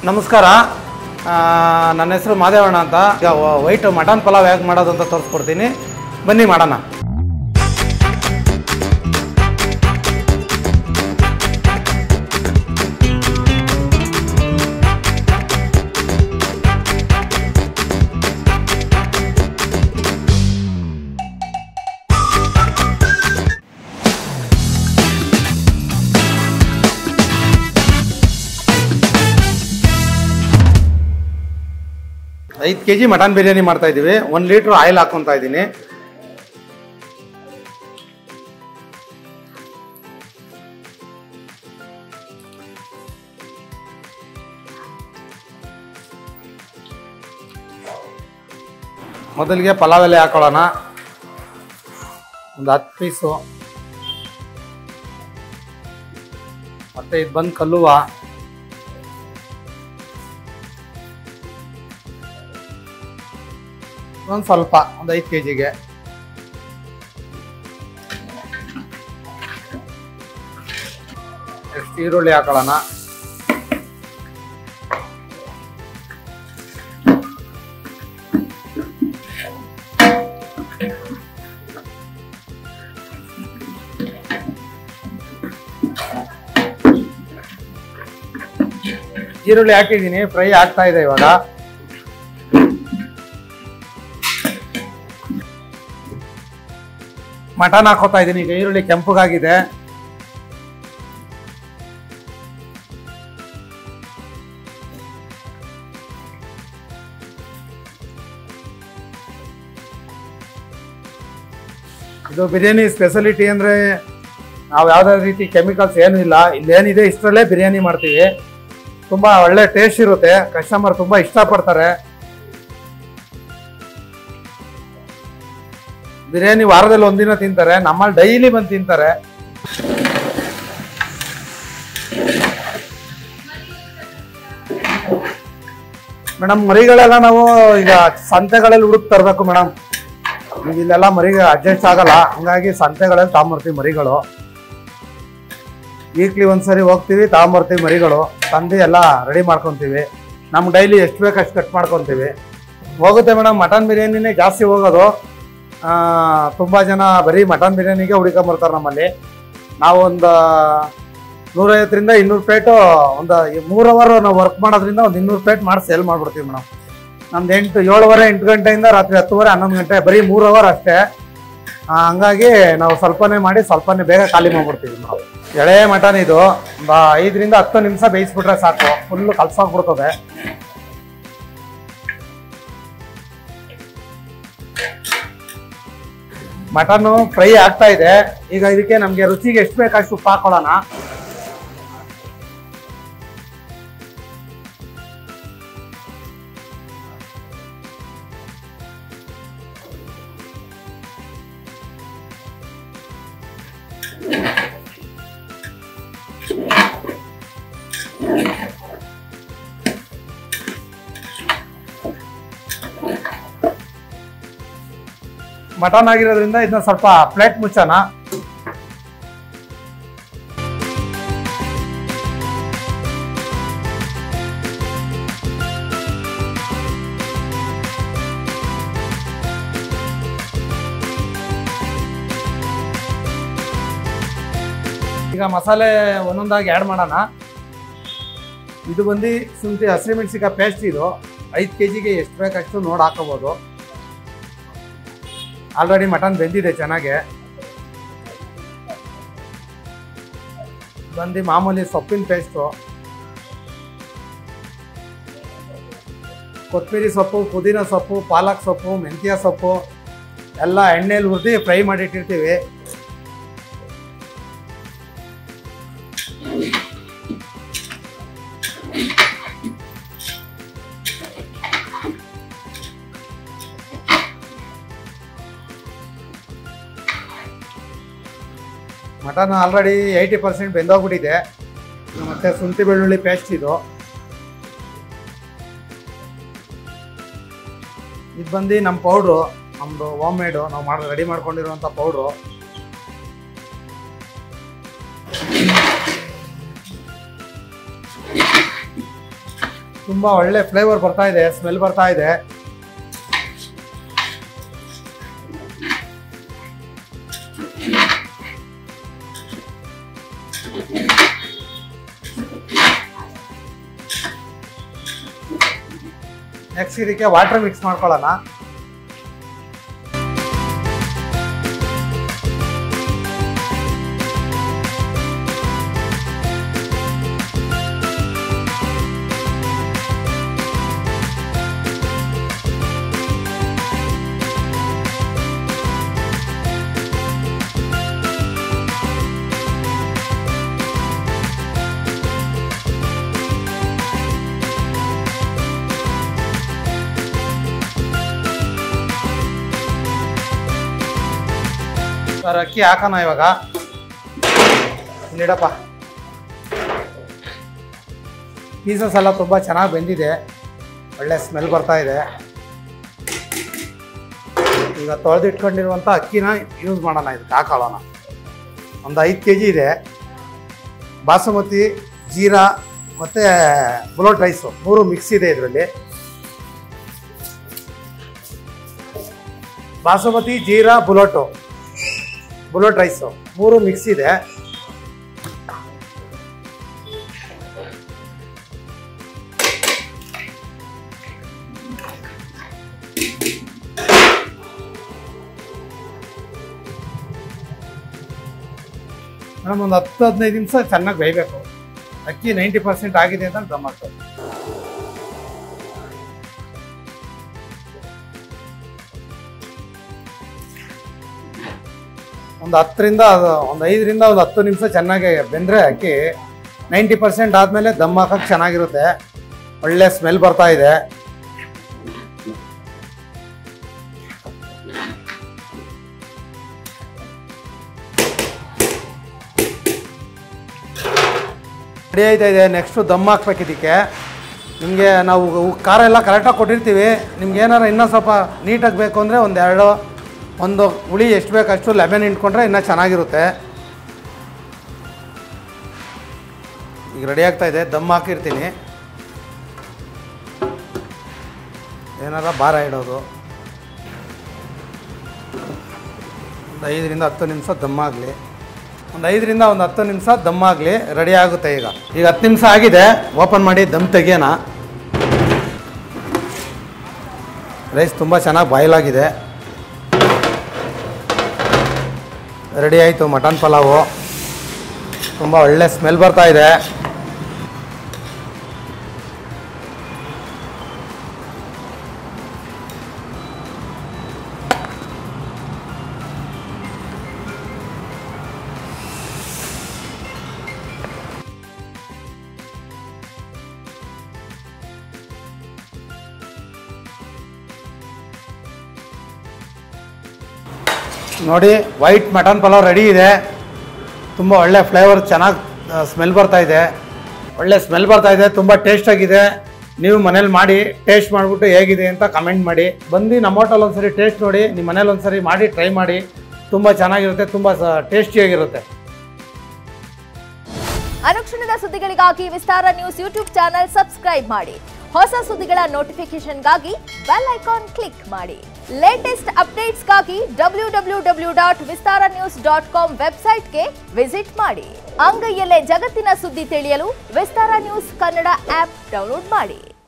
ನಮಸ್ಕಾರ ಆ, ನನ್ನ ಹೆಸರು ಮಾದೇವಣ್ಣ ಅಂತ ಈಗ ವೈಟ್ ಮಟನ್ ಪಲಾವ್ ಹೇಗೆ ಮಾಡೋದು ಅಂತ ತೋರಿಸ್ಕೊಡ್ತೀನಿ ಬನ್ನಿ ಮಾಡೋಣ ಐದು ಕೆ ಜಿ ಮಟನ್ ಬಿರಿಯಾನಿ ಮಾಡ್ತಾ ಇದ್ದೀವಿ ಒಂದು ಲೀಟ್ರ್ ಆಯಿಲ್ ಹಾಕ್ಕೊತಾ ಇದ್ದೀನಿ ಮೊದಲಿಗೆ ಪಲಾವ್ ಎಲೆ ಹಾಕೊಳ್ಳೋಣ ಒಂದು ಹತ್ತು ಪೀಸು ಮತ್ತೆ ಇದು ಬಂದು ಕಲ್ಲುವ ಒಂದು ಸ್ವಲ್ಪ ಒಂದು ಐದು ಕೆ ಜಿಗೆ ಎಷ್ಟು ಈರುಳ್ಳಿ ಹಾಕೊಳ್ಳೋಣ ಈರುಳ್ಳಿ ಹಾಕಿದ್ದೀನಿ ಫ್ರೈ ಆಗ್ತಾ ಇದೆ ಇವಾಗ ಮಟನ್ ಹಾಕೋತಾ ಇದ್ದೀನಿ ಈಗ ಈರುಳ್ಳಿ ಕೆಂಪಗಾಗಿದೆ ಇದು ಬಿರಿಯಾನಿ ಸ್ಪೆಷಾಲಿಟಿ ಅಂದರೆ ನಾವು ಯಾವುದೇ ರೀತಿ ಕೆಮಿಕಲ್ಸ್ ಏನೂ ಇಲ್ಲ ಇಲ್ಲೇನಿದೆ ಇಷ್ಟರಲ್ಲೇ ಬಿರಿಯಾನಿ ಮಾಡ್ತೀವಿ ತುಂಬ ಒಳ್ಳೆ ಟೇಸ್ಟ್ ಇರುತ್ತೆ ಕಸ್ಟಮರ್ ತುಂಬ ಇಷ್ಟಪಡ್ತಾರೆ ಬಿರಿಯಾನಿ ವಾರದಲ್ಲಿ ಒಂದಿನ ತಿಂತಾರೆ ನಮ್ಮಲ್ಲಿ ಡೈಲಿ ಬಂದು ತಿಂತಾರೆ ಮೇಡಮ್ ಮರಿಗಳೆಲ್ಲ ನಾವು ಈಗ ಸಂತೆಗಳಲ್ಲಿ ಹುಡುಕ್ ತರಬೇಕು ಮೇಡಮ್ ಈಗ ಇಲ್ಲೆಲ್ಲ ಮರಿಗೆ ಅಡ್ಜಸ್ಟ್ ಆಗಲ್ಲ ಹಂಗಾಗಿ ಸಂತೆಗಳಲ್ಲಿ ತಗೊಂಬರ್ತೀವಿ ಮರಿಗಳು ವೀಕ್ಲಿ ಒಂದ್ಸರಿ ಹೋಗ್ತೀವಿ ತಗೊಂಬರ್ತೀವಿ ಮರಿಗಳು ತಂದು ಎಲ್ಲ ರೆಡಿ ಮಾಡ್ಕೊತೀವಿ ನಮ್ಗೆ ಡೈಲಿ ಎಷ್ಟು ಬೇಕು ಅಷ್ಟು ಕಟ್ ಮಾಡ್ಕೊತೀವಿ ಹೋಗುತ್ತೆ ಮೇಡಮ್ ಮಟನ್ ಬಿರಿಯಾನಿನೇ ಜಾಸ್ತಿ ಹೋಗೋದು ತುಂಬ ಜನ ಬರೀ ಮಟನ್ ಬಿರಿಯಾನಿಗೆ ಹುಡುಕೊಂಬರ್ತಾರೆ ನಮ್ಮಲ್ಲಿ ನಾವು ಒಂದು ನೂರೈವತ್ತರಿಂದ ಇನ್ನೂರು ಪ್ಲೇಟು ಒಂದು ಮೂರು ಅವರ್ ನಾವು ವರ್ಕ್ ಮಾಡೋದ್ರಿಂದ ಒಂದು ಇನ್ನೂರು ಪ್ಲೇಟ್ ಮಾಡಿ ಸೇಲ್ ಮಾಡಿಬಿಡ್ತೀವಿ ಮೇಡಮ್ ನಮ್ದು ಎಂಟು ಏಳುವರೆ ಎಂಟು ಗಂಟೆಯಿಂದ ರಾತ್ರಿ ಹತ್ತುವರೆ ಹನ್ನೊಂದು ಗಂಟೆ ಬರೀ ಮೂರು ಅವರ್ ಅಷ್ಟೇ ಆ, ಹಂಗಾಗಿ ನಾವು ಸ್ವಲ್ಪನೇ ಮಾಡಿ ಸ್ವಲ್ಪನೇ ಬೇಗ ಖಾಲಿ ಮಾಡ್ಬಿಡ್ತೀವಿ ನಾವು ಎಳೆ ಮಟನ್ ಇದು ಒಂದು ಐದರಿಂದ ಹತ್ತು ನಿಮಿಷ ಬೇಯಿಸ್ಬಿಟ್ರೆ ಸಾಕು ಫುಲ್ಲು ಕಲ್ಸೋಗ್ಬಿಡ್ತದೆ ಮಟನ್ನು ಫ್ರೈ ಆಗ್ತಾ ಇದೆ ಈಗ ಇದಕ್ಕೆ ನಮಗೆ ರುಚಿಗೆ ಎಷ್ಟು ಬೇಕಷ್ಟು ಉಪ್ಪು ಹಾಕೊಳ್ಳೋಣ ಮಟನ್ ಆಗಿರೋದ್ರಿಂದ ಇದನ್ನ ಸ್ವಲ್ಪ ಪ್ಲೇಟ್ ಮುಚ್ಚೋಣ ಈಗ ಮಸಾಲೆ ಒಂದೊಂದಾಗಿ ಆ್ಯಡ್ ಮಾಡೋಣ ಇದು ಬಂದು ಶುಂಠಿ ಹಸಿಮೆಣಸಿಕಾಯಿ ಪೇಸ್ಟ್ ಇದು ಐದು ಕೆ ಜಿಗೆ ಎಷ್ಟು ಬೇಕಷ್ಟು ನೋಡಿ ಹಾಕೋಬೋದು ಆಲ್ರೆಡಿ ಮಟನ್ ಬೆಂದಿದೆ ಚೆನ್ನಾಗೆ ಬಂದು ಮಾಮೂಲಿ ಸೊಪ್ಪಿನ ಪೇಸ್ಟು ಕೊತ್ತಂಬರಿ ಸೊಪ್ಪು ಪುದೀನ ಸೊಪ್ಪು ಪಾಲಕ್ ಸೊಪ್ಪು ಮೆಂತ್ಯ ಸೊಪ್ಪು ಎಲ್ಲ ಎಣ್ಣೆಲಿ ಹುರಿದು ಫ್ರೈ ಮಾಡಿಟ್ಟಿರ್ತೀವಿ ಮಟನ್ ಆಲ್ರೆಡಿ ಏಯ್ಟಿ ಪರ್ಸೆಂಟ್ ಬೆಂದೋಗ್ಬಿಟ್ಟಿದೆ ಮತ್ತು ಶುಂಠಿ ಬೆಳ್ಳುಳ್ಳಿ ಪೇಸ್ಟ್ ಇದು ಇದು ಬಂದು ನಮ್ಮ ಪೌಡ್ರು ನಮ್ಮದು ಹೋಮ್ ಮೇಡು ನಾವು ಮಾಡಿ ರೆಡಿ ಮಾಡ್ಕೊಂಡಿರುವಂಥ ಪೌಡ್ರು ತುಂಬ ಒಳ್ಳೆ ಫ್ಲೇವರ್ ಬರ್ತಾ ಇದೆ ಸ್ಮೆಲ್ ಬರ್ತಾ ಇದೆ ನೆಕ್ಸ್ಟ್ ಇದಕ್ಕೆ ವಾಟರ್ ಮಿಕ್ಸ್ ಮಾಡ್ಕೊಳ್ಳೋಣ ಸರ್ ಅಕ್ಕಿ ಹಾಕೋಣ ಇವಾಗ ಇಲ್ಲಿಡಪ್ಪ ಪೀಸಸ್ ಎಲ್ಲ ತುಂಬ ಚೆನ್ನಾಗಿ ಬೆಂದಿದೆ ಒಳ್ಳೆ ಸ್ಮೆಲ್ ಬರ್ತಾ ಇದೆ ಈಗ ತೊಳೆದಿಟ್ಕೊಂಡಿರುವಂಥ ಅಕ್ಕಿನ ಯೂಸ್ ಮಾಡೋಣ ಇದಕ್ಕೆ ಹಾಕೊಳ್ಳೋಣ ಒಂದು ಐದು ಕೆ ಜಿ ಇದೆ ಬಾಸುಮತಿ ಜೀರಾ ಮತ್ತು ಬುಲೋಟ್ ರೈಸು ಮೂರು ಮಿಕ್ಸ್ ಇದೆ ಇದರಲ್ಲಿ ಬಾಸುಮತಿ ಜೀರಾ ಬುಲೋಟು ಬುಲೆಟ್ ರೈಸು ಮೂರು ಮಿಕ್ಸ್ ಇದೆ ಮೇಡಮ್ ಒಂದು ಹತ್ತು ಹದಿನೈದು ನಿಮಿಷ ಚೆನ್ನಾಗಿ ಬೇಯಬೇಕು ಅಕ್ಕಿ ನೈಂಟಿ ಪರ್ಸೆಂಟ್ ಆಗಿದೆ ಅಂತ ದಮ್ ಆಗ್ತದೆ ಒಂದು ಹತ್ತರಿಂದ ಒಂದು ಐದರಿಂದ ಒಂದು ಹತ್ತು ನಿಮಿಷ ಚೆನ್ನಾಗಿ ಬೆಂದರೆ ಅಕ್ಕಿ ನೈಂಟಿ ಪರ್ಸೆಂಟ್ ಆದಮೇಲೆ ದಮ್ ಹಾಕಕ್ಕೆ ಚೆನ್ನಾಗಿರುತ್ತೆ ಒಳ್ಳೆ ಸ್ಮೆಲ್ ಬರ್ತಾ ಇದೆ ರೆಡಿ ಆಯ್ತಾ ಇದೆ ನೆಕ್ಸ್ಟು ದಮ್ ಹಾಕ್ಬೇಕು ಇದಕ್ಕೆ ನಿಮಗೆ ನಾವು ಉ- ಖಾರ ಎಲ್ಲ ಕರೆಕ್ಟಾಗಿ ಕೊಟ್ಟಿರ್ತೀವಿ ನಿಮ್ಗೆ ಏನಾರು ಇನ್ನೂ ಸ್ವಲ್ಪ ನೀಟಾಗಿ ಬೇಕು ಅಂದರೆ ಒಂದು ಎರಡು ಒಂದು ಹುಳಿ ಎಷ್ಟು ಬೇಕು ಅಷ್ಟು ಲೆಮನ್ ಇಟ್ಕೊಂಡ್ರೆ ಇನ್ನೂ ಚೆನ್ನಾಗಿರುತ್ತೆ ಈಗ ರೆಡಿ ಆಗ್ತಾ ಇದೆ ದಮ್ ಹಾಕಿರ್ತೀನಿ ಏನಾರ ಭಾರ ಇಡೋದು ಒಂದು ಐದರಿಂದ ಹತ್ತು ನಿಮಿಷ ದಮ್ ಆಗಲಿ ಒಂದು ಐದರಿಂದ ಒಂದು ಹತ್ತು ನಿಮಿಷ ದಮ್ ಆಗಲಿ ರೆಡಿ ಆಗುತ್ತೆ ಈಗ ಈಗ ಹತ್ತು ನಿಮಿಷ ಆಗಿದೆ ಓಪನ್ ಮಾಡಿ ದಮ್ ತೆಗಿಯೋಣ ರೈಸ್ ತುಂಬ ಚೆನ್ನಾಗಿ ಬಾಯ್ಲ್ ಆಗಿದೆ ರೆಡಿ ಆಯಿತು ಮಟನ್ ಪಲಾವು ತುಂಬ ಒಳ್ಳೆ ಸ್ಮೆಲ್ ಬರ್ತಾ ಇದೆ ನೋಡಿ ವೈಟ್ ಮಟನ್ ಪಲಾವ್ ರೆಡಿ ಇದೆ ತುಂಬ ಒಳ್ಳೆ ಫ್ಲೇವರ್ ಚೆನ್ನಾಗಿ ಸ್ಮೆಲ್ ಬರ್ತಾ ಇದೆ ಒಳ್ಳೆ ಸ್ಮೆಲ್ ಬರ್ತಾ ಇದೆ ತುಂಬ ಟೇಸ್ಟಾಗಿದೆ ನೀವು ಮನೇಲಿ ಮಾಡಿ ಟೇಸ್ಟ್ ಮಾಡಿಬಿಟ್ಟು ಹೇಗಿದೆ ಅಂತ ಕಮೆಂಟ್ ಮಾಡಿ ಬಂದು ನಮ್ಮ ಹೋಟೆಲ್ ಒಂದ್ಸರಿ ಟೇಸ್ಟ್ ನೋಡಿ ನಿಮ್ಮ ಮನೇಲಿ ಒಂದ್ಸರಿ ಮಾಡಿ ಟ್ರೈ ಮಾಡಿ ತುಂಬ ಚೆನ್ನಾಗಿರುತ್ತೆ ತುಂಬ ಟೇಸ್ಟಿಯಾಗಿರುತ್ತೆ ಅನುಕ್ಷಣದ ಸುದ್ದಿಗಳಿಗಾಗಿ Vistara news YouTube channel subscribe ಮಾಡಿ ಹೊಸ ಸುದ್ದಿಗಳ ನೋಟಿಫಿಕೇಶನ್ಗಾಗಿ ಬೆಲ್ ಐಕಾನ್ ಕ್ಲಿಕ್ ಮಾಡಿ ಲೇಟೆಸ್ಟ್ ಅಪ್ಡೇಟ್ಸ್ಗಾಗಿ W W W dot Vistara news dot com ವೆಬ್ಸೈಟ್ಗೆ ವಿಸಿಟ್ ಮಾಡಿ ಅಂಗೈಯಲ್ಲೇ ಜಗತ್ತಿನ ಸುದ್ದಿ ತಿಳಿಯಲು Vistara news Kannada app download ಮಾಡಿ